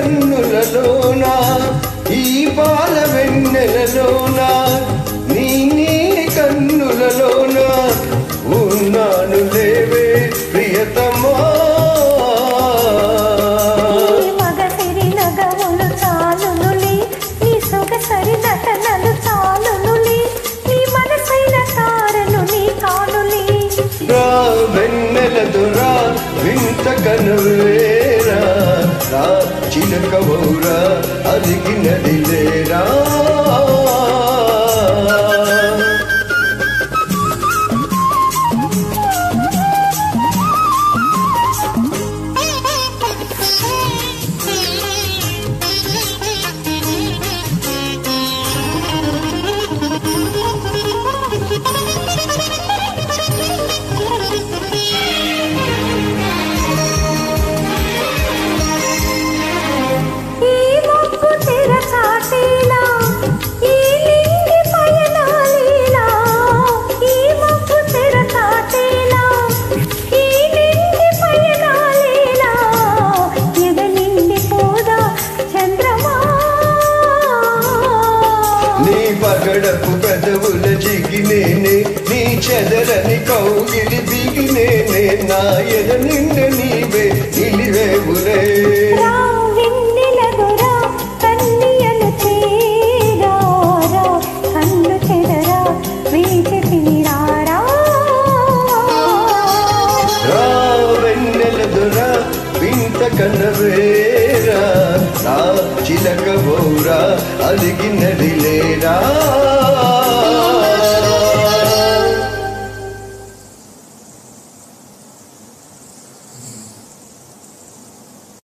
కన్నులలోన ఈ పాల వెన్నెలలోన నీ నీలి కన్నులలోన ఉన్నాను లేవే ప్రియతమా ఈ మగసిరి నగములు చాలునులి ఈ సొగసరి నటనలు చాలునులి నీ మనసైన తారను నీ కానులి రా వెన్నెల దొరా వింత కనువేరా రా చిలకవౌరా అదిగినది లేరా ఈ మొక్కు తెరచాటేలా ఈ నింగి పయనాలేలా ఈ మొక్కు తెరచాటేలా ఈ నింగి పయనాలేలా ఎద నిండి పోదా చంద్రమా నీ పగడపు పెదవుల జిగినేనే నీ చెదరని కౌగిలి బిగినేనే నా ఎద నిండ నీవే నిలివేవులే రా వెన్నెల దొరా కన్నియలు చేరారా కన్ను చెదరా వేచి తీరారా రా వెన్నెల దొర వింత కనవేరా నా చిలక బౌరా అలిగినది లేరా